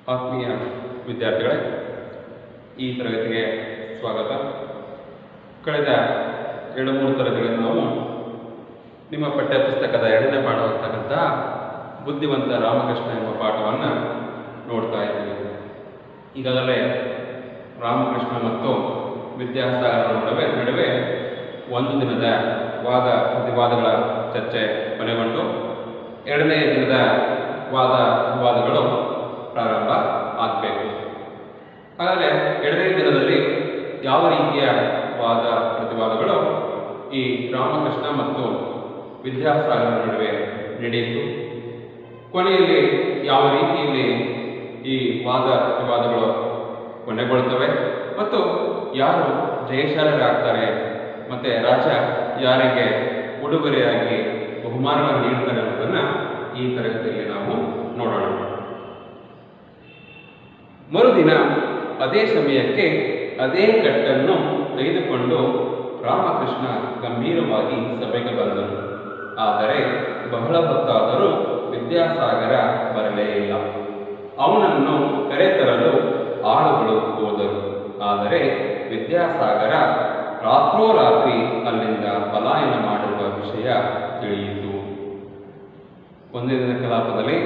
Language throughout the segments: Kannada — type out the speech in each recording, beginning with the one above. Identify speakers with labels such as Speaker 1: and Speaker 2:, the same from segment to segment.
Speaker 1: ಆತ್ಮೀಯ ವಿದ್ಯಾರ್ಥಿಗಳೇ ಈ ತರಗತಿಗೆ ಸ್ವಾಗತ ಕಳೆದ ಎರಡು ಮೂರು ತರಗತಿಗಳಲ್ಲಿ ನಾವು ನಿಮ್ಮ ಪಠ್ಯ ಪುಸ್ತಕದ ಎರಡನೇ ಪಾಠವಾಗ್ತಕ್ಕಂಥ ಬುದ್ಧಿವಂತ ರಾಮಕೃಷ್ಣ ಎಂಬ ಪಾಠವನ್ನು ನೋಡ್ತಾ ಇದ್ದೀವಿ ಈಗಾಗಲೇ ರಾಮಕೃಷ್ಣ ಮತ್ತು ವಿದ್ಯಾಸಾಗರ ನಡುವೆ ನಡುವೆ ಒಂದು ದಿನದ ವಾದ ಪ್ರತಿವಾದಗಳ ಚರ್ಚೆ ಕೊನೆಗೊಂಡು ಎರಡನೇ ದಿನದ ವಾದ ವಿವಾದಗಳು ಪ್ರಾರಂಭ ಆಗಬೇಕು ಹಾಗಾದರೆ ಎರಡನೇ ದಿನದಲ್ಲಿ ಯಾವ ರೀತಿಯ ವಾದ ಪ್ರತಿವಾದಗಳು ಈ ರಾಮಕೃಷ್ಣ ಮತ್ತು ವಿದ್ಯಾಸಾಗರ ನಡುವೆ ನಡೆಯಿತು ಕೊನೆಯಲ್ಲಿ ಯಾವ ರೀತಿಯಲ್ಲಿ ಈ ವಾದ ಪ್ರತಿವಾದಗಳು ಕೊನೆಗೊಳ್ತವೆ ಮತ್ತು ಯಾರು ಜಯಶಾಲರಾಗ್ತಾರೆ ಮತ್ತು ರಾಜ ಯಾರಿಗೆ ಉಡುಗೊರೆಯಾಗಿ ಬಹುಮಾನಗಳನ್ನು ನೀಡ್ತಾರೆ ಅನ್ನೋದನ್ನು ಈ ತರಗತಿಯಲ್ಲಿ ನಾವು ನೋಡೋಣ ಮರುದಿನ ಅದೇ ಸಮಯಕ್ಕೆ ಅದೇ ಕಟ್ಟನ್ನು ತೆಗೆದುಕೊಂಡು ರಾಮಕೃಷ್ಣ ಗಂಭೀರವಾಗಿ ಸಭೆಗೆ ಬಂದನು ಆದರೆ ಬಹಳ ಹೊತ್ತಾದರೂ ವಿದ್ಯಾಸಾಗರ ಬರಲೇ ಇಲ್ಲ ಅವನನ್ನು ಕರೆತರಲು ಆಳುಗಳು ಹೋದರು ಆದರೆ ವಿದ್ಯಾಸಾಗರ ರಾತ್ರೋರಾತ್ರಿ ಅಲ್ಲಿಂದ ಪಲಾಯನ ಮಾಡಿರುವ ವಿಷಯ ತಿಳಿಯಿತು ಒಂದೇ ದಿನ ಕಲಾಪದಲ್ಲಿ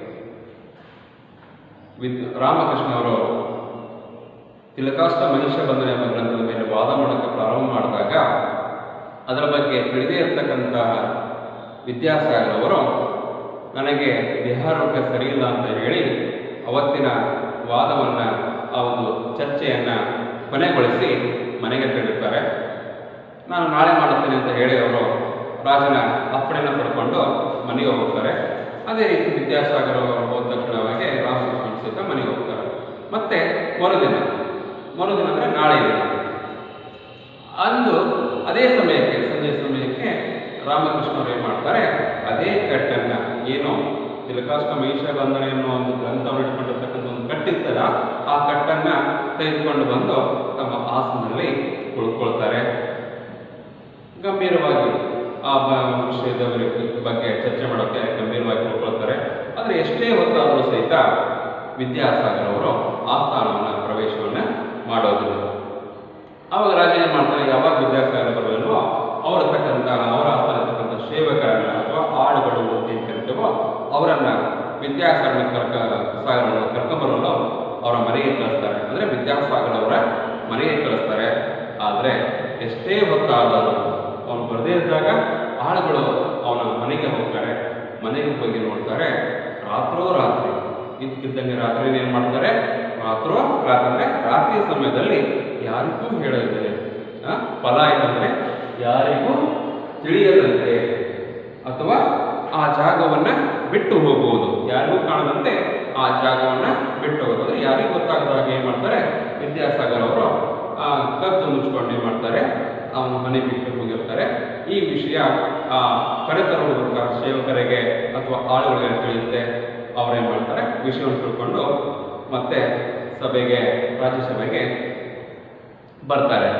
Speaker 1: ವಿದ್ ರಾಮಕೃಷ್ಣ ಅವರು ತಿಲಕಾಷ್ಟ ಮನುಷ್ಯ ಬಂಧನ ಎಂಬ ಗ್ರಂಥದ ಮೇಲೆ ವಾದ ಮಾಡೋಕ್ಕೆ ಪ್ರಾರಂಭ ಮಾಡಿದಾಗ ಅದರ ಬಗ್ಗೆ ತಿಳಿದೇ ಇರತಕ್ಕಂತಹ ವಿದ್ಯಾಸಾಗರ್ ಅವರು ನನಗೆ ದೇಹಾರೋಗ್ಯ ಸರಿಯಿಲ್ಲ ಅಂತ ಹೇಳಿ ಅವತ್ತಿನ ವಾದವನ್ನು ಆ ಒಂದು ಚರ್ಚೆಯನ್ನು ಕೊನೆಗೊಳಿಸಿ ಮನೆಗೆ ತೆರಳುತ್ತಾರೆ ನಾನು ನಾಳೆ ಮಾಡುತ್ತೇನೆ ಅಂತ ಹೇಳಿ ಅವರು ರಾಜನ ಅಪ್ಪಣೆಯನ್ನು ಪಡ್ಕೊಂಡು ಮನೆಗೆ ಹೋಗ್ತಾರೆ ಅದೇ ರೀತಿ ವಿದ್ಯಾಸಾಗರ್ ಅವರು ಹೋದ ತಕ್ಷಣವಾಗಿ ರಾಮಕೃಷ್ಣ ಸಹಿತ ಮನೆಗೆ ಹೋಗ್ತಾರೆ ಮತ್ತೆ ಮರುದಿನ ಮರುದಿನ ಅಂದರೆ ನಾಳೆ ದಿನ ಅಂದು ಅದೇ ಸಮಯಕ್ಕೆ ಸಂಜೆ ಸಮಯಕ್ಕೆ ರಾಮಕೃಷ್ಣ ಅವರು ಏನು ಮಾಡ್ತಾರೆ ಅದೇ ಕಟ್ಟನ್ನು ಏನು ತಿಲಕಾಷ್ಟ ಮಹಿಷ ಬಂಧನ ಎನ್ನುವ ಒಂದು ಗ್ರಂಥವನ್ನು ಇಟ್ಕೊಂಡಿರ್ತಕ್ಕಂಥ ಒಂದು ಕಟ್ಟಿತ್ತಲ್ಲ ಆ ಕಟ್ಟನ್ನು ತೆಗೆದುಕೊಂಡು ಬಂದು ತಮ್ಮ ಆಸನದಲ್ಲಿ ಕುಳ್ಕೊಳ್ತಾರೆ ಗಂಭೀರವಾಗಿ ಆ ಬ- ವಿಷಯದ ಬಗ್ಗೆ ಚರ್ಚೆ ಮಾಡೋಕ್ಕೆ ಗಂಭೀರವಾಗಿ ಕುಳ್ಕೊಳ್ತಾರೆ ಆದರೆ ಎಷ್ಟೇ ಹೊತ್ತಾದರೂ ಸಹಿತ ವಿದ್ಯಾಸಾಗರ್ ಅವರು ಆಸ್ಥಾನವನ್ನು ಪ್ರವೇಶವನ್ನು ಮಾಡೋದಿಲ್ಲ ಆವಾಗ ರಾಜ ಏನು ಮಾಡ್ತಾರೆ ಯಾವಾಗ ವಿದ್ಯಾಸಾಗರ ಬರಲಿಲ್ವೋ ಅವರ ತಕ್ಕಂಥ ಅವರ ಆಸ್ಥಾನ ಇರ್ತಕ್ಕಂಥ ಸೇವಕರನ್ನ ಅಥವಾ ಆಳುಗಳು ಅಂತ ಏನು ಕರಿತೇವೋ ಅವರನ್ನ ವಿದ್ಯಾಸಾಗರ ಕರ್ಕ ಸಾಗರವನ್ನು ಕರ್ಕೊಂಬರಲು ಅವರ ಮನೆಗೆ ಕಳಿಸ್ತಾರೆ ಅಂದರೆ ವಿದ್ಯಾಸಾಗರ್ ಅವರ ಮನೆಗೆ ಕಳಿಸ್ತಾರೆ ಆದರೆ ಎಷ್ಟೇ ಹೊತ್ತಾದರೂ ಅವನು ಬರದೇ ಇದ್ದಾಗ ಆಳುಗಳು ಅವನ ಮನೆಗೆ ಹೋಗ್ತಾರೆ ಮನೆಗೆ ಹೋಗಿ ನೋಡ್ತಾರೆ ರಾತ್ರೋ ರಾತ್ರಿ ಇದ್ದಕ್ಕಿದ್ದಂಗೆ ರಾತ್ರಿ ಏನು ಮಾಡ್ತಾರೆ ರಾತ್ರೋ ರಾತ್ರಿ ಅಂದರೆ ರಾತ್ರಿಯ ಸಮಯದಲ್ಲಿ ಯಾರಿಗೂ ಹೇಳದಿದ್ದರೆ ಪಲಾಯನ ಅಂದರೆ ಯಾರಿಗೂ ತಿಳಿಯದಂತೆ ಅಥವಾ ಆ ಜಾಗವನ್ನು ಬಿಟ್ಟು ಹೋಗುವುದು ಯಾರಿಗೂ ಕಾಣದಂತೆ ಆ ಜಾಗವನ್ನು ಬಿಟ್ಟು ಹೋಗೋದು ಅಂದರೆ ಯಾರಿಗೂ ಗೊತ್ತಾಗದ ಹಾಗೆ ಏನು ಮಾಡ್ತಾರೆ ವಿದ್ಯಾಸಾಗರ್ ಅವರು ಆ ಕತ್ತು ಮುಚ್ಕೊಂಡು ಏನು ಮಾಡ್ತಾರೆ ಅವನ ಮನೆ ಬಿಟ್ಟು ಹೋಗಿರ್ತಾರೆ ಈ ವಿಷಯ ಆ ಕರೆತರುವಂತಹ ಸೇವಕರಿಗೆ ಅಥವಾ ಆಳುಗಳಿಗೆ ತಿಳಿಯುತ್ತೆ ಅವರೇನು ಮಾಡ್ತಾರೆ ವಿಷಯವನ್ನು ತಿಳ್ಕೊಂಡು ಮತ್ತೆ ಸಭೆಗೆ ರಾಜ್ಯಸಭೆಗೆ ಬರ್ತಾರೆ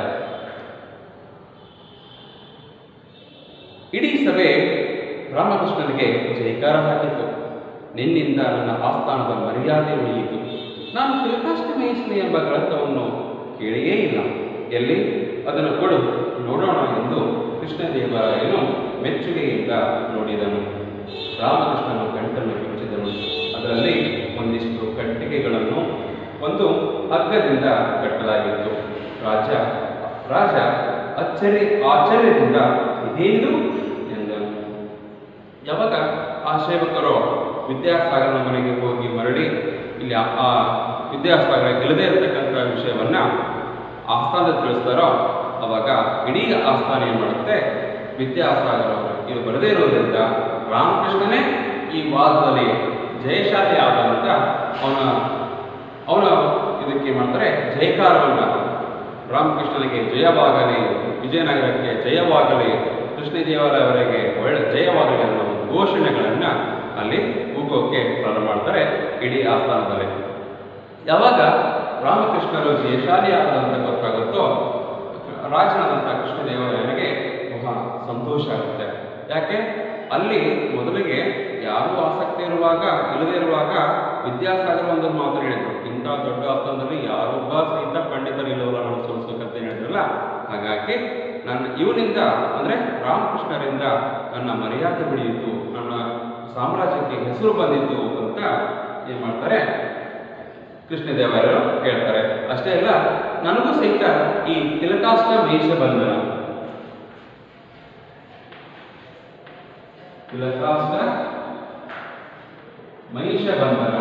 Speaker 1: ಇಡೀ ಸಭೆ ರಾಮಕೃಷ್ಣನಿಗೆ ಜೈಕಾರ ಹಾಕಿತು ನಿನ್ನಿಂದ ನನ್ನ ಆಸ್ಥಾನದ ಮರ್ಯಾದೆ ಉಳಿಯಿತು ನಾನು ತಿಲಕಾಷ್ಟಮೇಶ್ವರಿ ಎಂಬ ಗ್ರಂಥವನ್ನು ಕೇಳಿಯೇ ಇಲ್ಲ ಎಲ್ಲಿ ಅದನ್ನು ಕೊಡು ನೋಡೋಣ ಎಂದು ಕೃಷ್ಣದೇವರಾಯನು ಮೆಚ್ಚುಗೆಯಿಂದ ನೋಡಿದನು ರಾಮಕೃಷ್ಣನ ಗಂಟನ್ನು ಬಿಚ್ಚಿದನು ಅದರಲ್ಲಿ ಒಂದಿಷ್ಟು ಕಟ್ಟಿಗೆಗಳನ್ನು ಒಂದು ಹಗ್ಗದಿಂದ ಕಟ್ಟಲಾಗಿತ್ತು ರಾಜ ರಾಜ ಅಚ್ಚರಿ ಆಶ್ಚರ್ಯದಿಂದ ಇದೇನಿದು ಎಂದನು ಯಾವಾಗ ಆ ಸೇವಕರು ವಿದ್ಯಾಸಾಗರನ ಮನೆಗೆ ಹೋಗಿ ಮರಳಿ ಇಲ್ಲಿ ಆ- ಆ ವಿದ್ಯಾಸಾಗರ ಗೆಲ್ಲದೇ ಇರತಕ್ಕಂಥ ವಿಷಯವನ್ನ ಆಸ್ಥಾನ ತಿಳಿಸ್ತಾರೋ ಅವಾಗ ಇಡೀ ಆಸ್ಥಾನ ಏನು ಮಾಡುತ್ತೆ ವಿದ್ಯಾಸಾಗರ ಅವರು ಇದು ಬರದೇ ಇರೋದ್ರಿಂದ ರಾಮಕೃಷ್ಣನೇ ಈ ವಾದದಲ್ಲಿ ಜಯಶಾಲಿ ಆದಂತ ಅವನ ಅವನ ಇದಕ್ಕೆ ಏನ್ ಮಾಡ್ತಾರೆ ಜಯಕಾರವನ್ನ ರಾಮಕೃಷ್ಣನಿಗೆ ಜಯವಾಗಲಿ ವಿಜಯನಗರಕ್ಕೆ ಜಯವಾಗಲಿ ಕೃಷ್ಣದೇವರವರಿಗೆ ಒಳ್ಳೆ ಜಯವಾಗಲಿ ಅನ್ನೋ ಒಂದು ಘೋಷಣೆಗಳನ್ನು ಅಲ್ಲಿ ಕೂಗೋಕ್ಕೆ ಪ್ರಾರಂಭ ಮಾಡ್ತಾರೆ ಇಡೀ ಆಸ್ಥಾನದಲ್ಲಿ ಯಾವಾಗ ರಾಮಕೃಷ್ಣರು ಜಯಶಾಲಿ ಆದಂತ ಗೊತ್ತಾಗುತ್ತೋ ರಾಜನಾದಂಥ ಕೃಷ್ಣದೇವರಾಯನಿಗೆ ಬಹಳ ಸಂತೋಷ ಆಗುತ್ತೆ ಯಾಕೆ ಅಲ್ಲಿ ಮೊದಲಿಗೆ ಯಾರೂ ಆಸಕ್ತಿ ಇರುವಾಗ ಇಲ್ಲದೇ ಇರುವಾಗ ವಿದ್ಯಾಸಾಗರ ಒಂದು ಮಾತು ಹೇಳಿದ್ರು ಇಂಥ ದೊಡ್ಡ ಆಸ್ಥಾನದಲ್ಲಿ ಯಾರೊಬ್ಬ ಸಹಿತ ಪಂಡಿತರಿಲ್ಲವಲ್ಲ ನಾನು ಸೋಲಿಸ್ಬೇಕಂತ ಹೇಳಿದ್ರಲ್ಲ ಹಾಗಾಗಿ ನನ್ನ ಇವನಿಂದ ಅಂದ್ರೆ ರಾಮಕೃಷ್ಣರಿಂದ ನನ್ನ ಮರ್ಯಾದೆ ಬೆಳೆಯಿತು ನನ್ನ ಸಾಮ್ರಾಜ್ಯಕ್ಕೆ ಹೆಸರು ಬಂದಿತ್ತು ಅಂತ ಏನ್ ಮಾಡ್ತಾರೆ ಕೃಷ್ಣದೇವರಾಯರು ಹೇಳ್ತಾರೆ ಅಷ್ಟೇ ಅಲ್ಲ ನನಗೂ ಸಹಿತ ಈ ತಿಲಕಾಷ್ಟ ಮೇಷ ಬಂಧನ ತಿಲಕಾಷ್ಟ ಮಹಿಷ ಬಂಧನ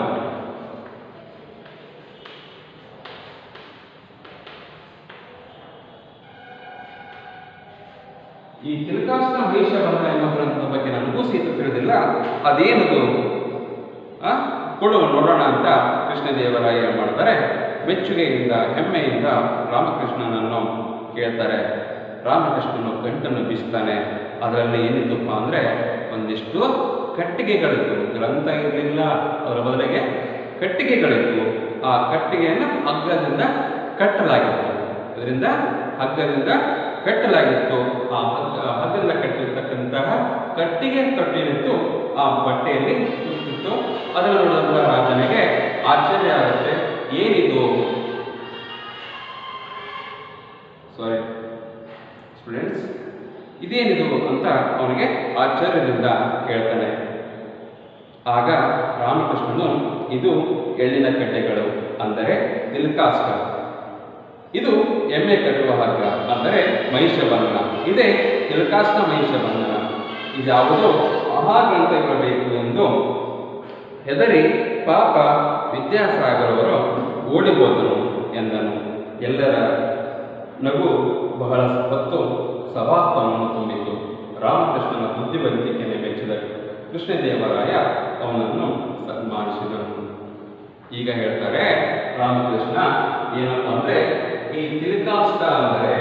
Speaker 1: ಈ ತಿಲಕಾಷ್ಟ ಮಹಿಷ ಬಂಧನ ಎಂಬ ಗ್ರಂಥದ ಬಗ್ಗೆ ನನಗೂ ಸಹಿತ ತಿಳಿದಿಲ್ಲ ಅದೇನದು ಆ ಕೊಡು ನೋಡೋಣ ಅಂತ ಕೃಷ್ಣದೇವರಾಯ ಏನ್ ಮಾಡ್ತಾರೆ ಮೆಚ್ಚುಗೆಯಿಂದ ಹೆಮ್ಮೆಯಿಂದ ರಾಮಕೃಷ್ಣನನ್ನು ಕೇಳ್ತಾರೆ ರಾಮಕೃಷ್ಣನು ಗಂಟನ್ನು ಬೀಸ್ತಾನೆ ಅದರಲ್ಲಿ ಏನಿತ್ತಪ್ಪ ಅಂದ್ರೆ ಒಂದಿಷ್ಟು ಕಟ್ಟಿಗೆಗಳಿತ್ತು ಗ್ರಂಥ ಇರಲಿಲ್ಲ ಅದರ ಬದಲಿಗೆ ಕಟ್ಟಿಗೆಗಳಿತ್ತು ಆ ಕಟ್ಟಿಗೆಯನ್ನು ಹಗ್ಗದಿಂದ ಕಟ್ಟಲಾಗಿತ್ತು ಇದರಿಂದ ಹಗ್ಗದಿಂದ ಕಟ್ಟಲಾಗಿತ್ತು ಆ ಹಗ್ಗ ಹಗ್ಗದಿಂದ ಕಟ್ಟಿರ್ತಕ್ಕಂತಹ ಕಟ್ಟಿಗೆ ಕಟ್ಟಿನಿತ್ತು ಆ ಬಟ್ಟೆಯಲ್ಲಿ ಸುತ್ತಿತ್ತು ಅದನ್ನು ನೋಡಿದಂತಹ ರಾಜನಿಗೆ ಆಶ್ಚರ್ಯ ಆಗುತ್ತೆ ಏನಿದು ಸಾರಿ ಸ್ಟೂಡೆಂಟ್ಸ್ ಇದೇನಿದು ಅಂತ ಅವನಿಗೆ ಆಶ್ಚರ್ಯದಿಂದ ಕೇಳ್ತಾನೆ ಆಗ ರಾಮಕೃಷ್ಣನು ಇದು ಎಳ್ಳಿನ ಕಡ್ಡೆಗಳು ಅಂದರೆ ತಿಲ್ಕಾಸ್ಕ ಇದು ಎಮ್ಮೆ ಕಟ್ಟುವ ಹಗ್ಗ ಅಂದರೆ ಮಹಿಷ ಬಂಧನ ಇದೇ ತಿಲ್ಕಾಸ್ಕ ಮಹಿಷ ಬಂಧನ ಇದ್ಯಾವುದೋ ಮಹಾಗ್ರಂಥ ಇರಬೇಕು ಎಂದು ಹೆದರಿ ಪಾಪ ವಿದ್ಯಾಸಾಗರವರು ಓಡಿ ಹೋದನು ಎಂದನು ಎಲ್ಲರ ನಗು ಬಹಳ ಹೊತ್ತು ಸಭಾಸ್ಥಾನವನ್ನು ತುಂಬಿತು ರಾಮಕೃಷ್ಣನ ಬುದ್ಧಿವಂತಿಕೆಯನ್ನು ಮೆಚ್ಚಿದ ಕೃಷ್ಣದೇವರಾಯ ಅವನನ್ನು ಸನ್ಮಾನಿಸಿದನು ಈಗ ಹೇಳ್ತಾರೆ ರಾಮಕೃಷ್ಣ ಏನಪ್ಪ ಅಂದ್ರೆ ಈ ತಿಲಕಾಷ್ಟ ಅಂದರೆ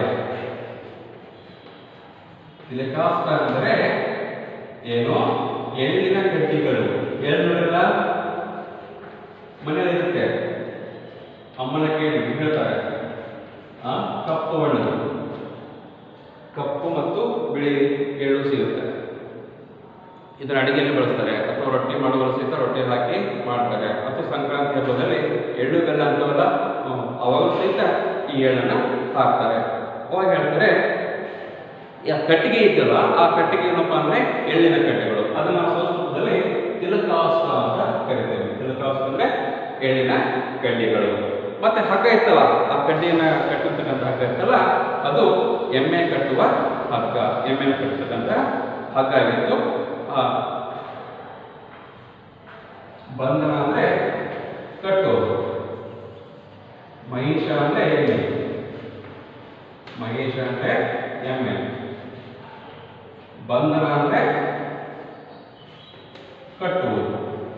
Speaker 1: ತಿಲಕಾಷ್ಟ ಅಂದರೆ ಏನು ಎಳ್ಳಿನ ಕಡ್ಡಿಗಳು ಎಳ್ಳಿಲ್ಲ ಮನೆಯಲ್ಲಿರುತ್ತೆ ಅಮ್ಮನ ಕೇಳಿ ಹೇಳ್ತಾರೆ ಆ ಕಪ್ಪು ಬಣ್ಣದ್ದು ಕಪ್ಪು ಮತ್ತು ಬಿಳಿ ಎಳ್ಳು ಸಿಗುತ್ತೆ ಇದನ್ನ ಅಡಿಗೆಯಲ್ಲಿ ಬಳಸ್ತಾರೆ ಅಥವಾ ರೊಟ್ಟಿ ಮಾಡುವಾಗ ಸಹಿತ ರೊಟ್ಟಿ ಹಾಕಿ ಮಾಡ್ತಾರೆ ಅಥವಾ ಸಂಕ್ರಾಂತಿ ಹಬ್ಬದಲ್ಲಿ ಎಳ್ಳು ಬೆಲ್ಲ ಅಂತವಲ್ಲ ಹ್ಮ್, ಅವಾಗಲೂ ಸಹಿತ ಈ ಎಳ್ಳನ್ನ ಹಾಕ್ತಾರೆ ಅವಾಗ ಹೇಳ್ತಾರೆ ಈ ಕಟ್ಟಿಗೆ ಇದ್ದಲ್ಲ ಆ ಕಟ್ಟಿಗೆ ಏನಪ್ಪಾ ಅಂದ್ರೆ ಎಳ್ಳಿನ ಕಡ್ಡೆಗಳು ಅದನ್ನ ಸಂಸ್ಕೃತದಲ್ಲಿ ತಿಲಕಾಸ್ತ ಅಂತ ಕರಿತೇವೆ ತಿಲಕಾಸ್ತ ಅಂದ್ರೆ ಎಳ್ಳಿನ ಕಡ್ಡಿಗಳು ಮತ್ತೆ ಹಗ್ಗ ಇತ್ತಲ್ಲ ಆ ಕಡ್ಡಿಯನ್ನ ಕಟ್ಟಿರ್ತಕ್ಕಂಥ ಹಗ್ಗ ಇತ್ತಲ್ಲ ಅದು ಎಮ್ಮೆ ಕಟ್ಟುವ ಹಗ್ಗ ಎಮ್ಮೆ ಕಟ್ಟತಕ್ಕಂಥ ಹಗ್ಗ ಆಗಿತ್ತು ಆ ಬಂಧನ ಅಂದ್ರೆ ಕಟ್ಟೋದು ಮಹಿಷ ಅಂದ್ರೆ ಎಮ್ಮೆ ಮಹೇಶ ಅಂದ್ರೆ ಎಮ್ಮೆ ಬಂಧನ ಅಂದ್ರೆ ಕಟ್ಟುವುದು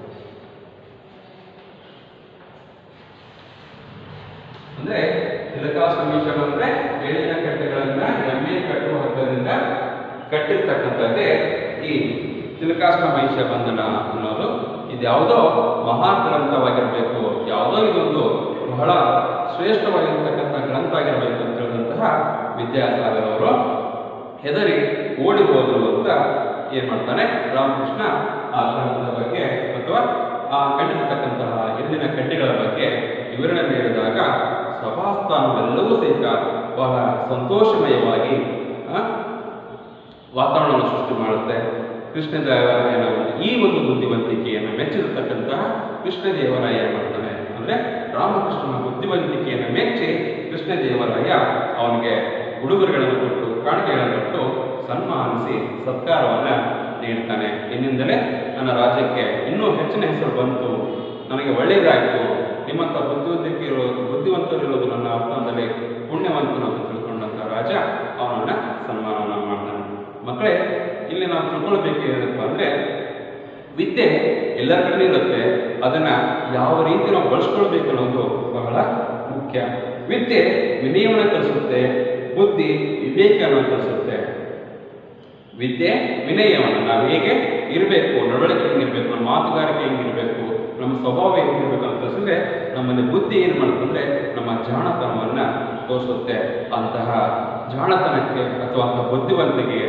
Speaker 1: ಅಂದ್ರೆ ತಿಲಕಾ ಸಮೀಶ ಬಂದ್ರೆ ಎಳ್ಳಿನ ಕಟ್ಟೆಗಳನ್ನ ಎಮ್ಮೆ ಕಟ್ಟುವ ಹಗ್ಗದಿಂದ ಕಟ್ಟಿರ್ತಕ್ಕಂಥದ್ದೇ ಈ ತಿಲಕಾಸ್ಮ ಮಹಿಷ ಬಂಧನ ಅನ್ನೋದು ಇದ್ಯಾವುದೋ ಮಹಾನ್ ಗ್ರಂಥವಾಗಿರಬೇಕು ಯಾವುದೋ ಇದೊಂದು ಬಹಳ ಶ್ರೇಷ್ಠವಾಗಿರ್ತಕ್ಕಂಥ ಗ್ರಂಥ ಆಗಿರಬೇಕು ಅಂತ ಹೇಳಿದಂತಹ ವಿದ್ಯಾಸಾಗರ್ ಅವರು ಹೆದರಿ ಓಡಿ ಹೋದರು ಅಂತ ಏನ್ ಮಾಡ್ತಾನೆ ರಾಮಕೃಷ್ಣ ಆ ಗ್ರಂಥದ ಬಗ್ಗೆ ಅಥವಾ ಆ ಕಂಡಿರ್ತಕ್ಕಂತಹ ಎಳ್ಳಿನ ಕಡ್ಡಿಗಳ ಬಗ್ಗೆ ವಿವರಣೆ ನೀಡಿದಾಗ ಸಭಾಸ್ಥಾನವೆಲ್ಲವೂ ಸಹಿತ ಬಹಳ ಸಂತೋಷಮಯವಾಗಿ ಆ, ವಾತಾವರಣವನ್ನು ಸೃಷ್ಟಿ ಮಾಡುತ್ತೆ ಕೃಷ್ಣದೇವರಾಯನ ಒಂದು ಈ ಒಂದು ಬುದ್ಧಿವಂತಿಕೆಯನ್ನು ಮೆಚ್ಚಿರತಕ್ಕಂತಹ ಕೃಷ್ಣದೇವರಾಯ ಏನ್ ಮಾಡ್ತಾನೆ ಅಂದ್ರೆ ರಾಮಕೃಷ್ಣನ ಬುದ್ಧಿವಂತಿಕೆಯನ್ನು ಮೆಚ್ಚಿ ಕೃಷ್ಣದೇವರಾಯ ಅವನಿಗೆ ಉಡುಗೊರೆಗಳನ್ನು ಕೊಟ್ಟು ಕಾಣಿಕೆಗಳನ್ನು ಕೊಟ್ಟು ಸನ್ಮಾನಿಸಿ ಸತ್ಕಾರವನ್ನ ನೀಡ್ತಾನೆ ಇನ್ನಿಂದಲೇ ನನ್ನ ರಾಜ್ಯಕ್ಕೆ ಇನ್ನೂ ಹೆಚ್ಚಿನ ಹೆಸರು ಬಂತು ನನಗೆ ಒಳ್ಳೆಯದಾಯಿತು ನಿಮ್ಮಂಥ ಬುದ್ಧಿವಂತಿಕೆ ಇರೋ ಬುದ್ಧಿವಂತರಿರೋದು ನನ್ನ ಆಸ್ಥಾನದಲ್ಲಿ ಪುಣ್ಯವಂತನು ಅಂತ ತಿಳ್ಕೊಂಡಂಥ ರಾಜ ಅವನನ್ನ ಸನ್ಮಾನವನ್ನ ಮಾಡ್ತಾನೆ ಮಕ್ಕಳೇ ಇಲ್ಲಿ ನಾವು ತಿಳ್ಕೊಳ್ಬೇಕು ಏನಪ್ಪ ಅಂದ್ರೆ ವಿದ್ಯೆ ಎಲ್ಲರ ಕಡೆ ಇರುತ್ತೆ ಅದನ್ನ ಯಾವ ರೀತಿ ನಾವು ಬಳಸ್ಕೊಳ್ಬೇಕು ಅನ್ನೋದು ಬಹಳ ಮುಖ್ಯ ವಿದ್ಯೆ ವಿನಯವನ್ನು ಕಲಿಸುತ್ತೆ ಬುದ್ಧಿ ವಿವೇಕವನ್ನು ಕಲಿಸುತ್ತೆ ವಿದ್ಯೆ ವಿನಯವನ್ನು ನಾವು ಹೇಗೆ ಇರಬೇಕು ನಡವಳಿಕೆ ಹೆಂಗಿರ್ಬೇಕು ನಮ್ಮ ಮಾತುಗಾರಿಕೆ ಹೆಂಗಿರ್ಬೇಕು ನಮ್ಮ ಸ್ವಭಾವ ಹೆಂಗಿರ್ಬೇಕು ಅಂತ ಕಲಿಸಿದ್ರೆ ನಮ್ಮಲ್ಲಿ ಬುದ್ಧಿ ಏನು ಮಾಡುತ್ತಂದ್ರೆ ನಮ್ಮ ಜಾಣತನವನ್ನ ತೋರಿಸುತ್ತೆ ಅಂತಹ ಜಾಣತನಕ್ಕೆ ಅಥವಾ ಅಂತಹ ಬುದ್ಧಿವಂತಿಕೆಗೆ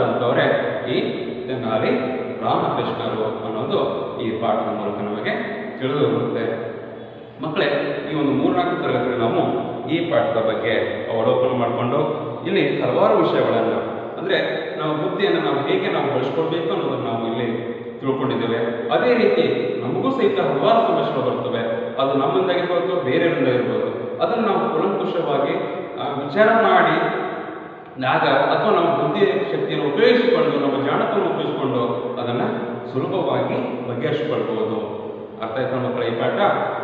Speaker 1: ಹೆಸರಾದಂಥವರೇ ಈ ತೆನಾಲಿ ರಾಮಕೃಷ್ಣರು ಅನ್ನೋದು ಈ ಪಾಠದ ಮೂಲಕ ನಮಗೆ ತಿಳಿದು ಬರುತ್ತೆ ಮಕ್ಕಳೇ ಈ ಒಂದು ಮೂರ್ನಾಲ್ಕು ತರಗತಿಯಲ್ಲಿ ನಾವು ಈ ಪಾಠದ ಬಗ್ಗೆ ಅವಲೋಕನ ಮಾಡಿಕೊಂಡು ಇಲ್ಲಿ ಹಲವಾರು ವಿಷಯಗಳನ್ನು ಅಂದರೆ ನಾವು ಬುದ್ಧಿಯನ್ನು ನಾವು ಹೇಗೆ ನಾವು ಬಳಸ್ಕೊಳ್ಬೇಕು ಅನ್ನೋದನ್ನು ನಾವು ಇಲ್ಲಿ ತಿಳ್ಕೊಂಡಿದ್ದೇವೆ ಅದೇ ರೀತಿ ನಮಗೂ ಸಹಿತ ಹಲವಾರು ಸಮಸ್ಯೆಗಳು ಬರ್ತವೆ ಅದು ನಮ್ಮಿಂದಾಗಿರ್ಬೋದು ಅಥವಾ ಬೇರೆಯವರಿಂದಾಗಿರ್ಬೋದು ಅದನ್ನು ನಾವು ಕೂಲಂಕುಷವಾಗಿ ಆ, ವಿಚಾರ ಮಾಡಿ ಆಗ ಅಥವಾ ನಮ್ಮ ಬುದ್ಧಿ ಶಕ್ತಿಯನ್ನು ಉಪಯೋಗಿಸಿಕೊಂಡು ನಮ್ಮ ಜಾಣತವನ್ನು ಉಪಯೋಗಿಸಿಕೊಂಡು ಅದನ್ನು ಸುಲಭವಾಗಿ ಬಗೆಹರಿಸಿಕೊಳ್ಬಹುದು ಅರ್ಥ ಆಯ್ತಾ ಮಕ್ಕಳ ಈ ಪಾಠ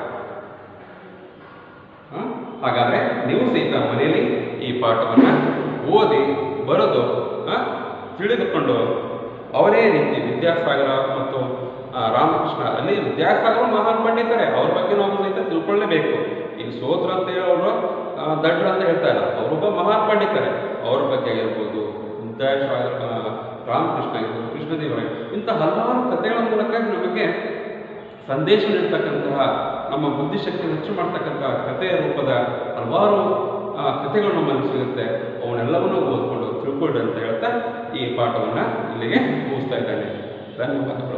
Speaker 1: ಹ? ಹಾಗಾದ್ರೆ ನೀವು ಸಹಿತ ಮನೆಯಲ್ಲಿ ಈ ಪಾಠವನ್ನ ಓದಿ ಬರೆದು ಹ? ತಿಳಿದುಕೊಂಡು ಅವರೇ ರೀತಿ ವಿದ್ಯಾಸಾಗರ ಮತ್ತು ಆ, ರಾಮಕೃಷ್ಣ ಅಲ್ಲಿ ವಿದ್ಯಾಸಾಗರ ಮಹಾನ್ ಪಂಡಿತರೆ ಅವ್ರ ಬಗ್ಗೆ ನಾವು ಸಹಿತ ತಿಳ್ಕೊಳ್ಳೇಬೇಕು ಈಗ ಸೋತ್ರ ಅಂತ ಹೇಳಿ ಅವರು ದಡ್ರ ಅಂತ ಹೇಳ್ತಾ ಇಲ್ಲ ಅವರೊಬ್ಬ ಮಹಾನ್ ಪಂಡಿತರೆ ಅವ್ರ ಬಗ್ಗೆ ಆಗಿರ್ಬೋದು ವಿದ್ಯಾಸಾಗರ ಆ, ರಾಮಕೃಷ್ಣ ಆಗಿರ್ಬೋದು ಕೃಷ್ಣದೇವರ ಇಂಥ ಹಲವಾರು ಕಥೆಗಳ ಮೂಲಕ ನಮಗೆ ಸಂದೇಶ ನೀಡ್ತಕ್ಕಂತಹ ನಮ್ಮ ಬುದ್ಧಿಶಕ್ತಿ ಹೆಚ್ಚು ಮಾಡ್ತಕ್ಕಂತಹ ಕಥೆಯ ರೂಪದ ಹಲವಾರು ಆ, ಕಥೆಗಳು ನಮ್ಮಲ್ಲಿ ಸಿಗುತ್ತೆ ಅವನ್ನೆಲ್ಲವನ್ನೂ ಓದ್ಕೊಂಡು ತಿಳ್ಕೊಳ್ಳಿ ಅಂತ ಹೇಳ್ತಾ ಈ ಪಾಠವನ್ನು ಇಲ್ಲಿಗೆ ಮುಗಿಸ್ತಾ ಇದ್ದಾನೆ ಧನ್ಯವಾದಗಳು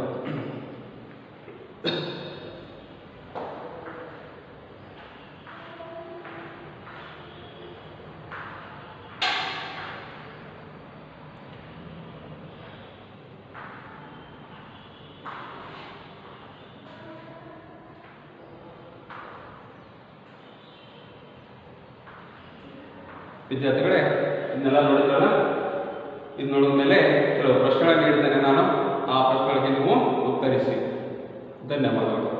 Speaker 1: ವಿದ್ಯಾರ್ಥಿಗಳೇ ಇದನ್ನೆಲ್ಲ ನೋಡಿದ್ರಲ್ಲ ಇದು ನೋಡಿದ ಮೇಲೆ ಕೆಲವು ಪ್ರಶ್ನೆಗಳನ್ನು ನೀಡ್ತೇನೆ ನಾನು ಆ ಪ್ರಶ್ನೆಗಳಿಗೆ ನೀವು ಉತ್ತರಿಸಿ ಧನ್ಯವಾದಗಳು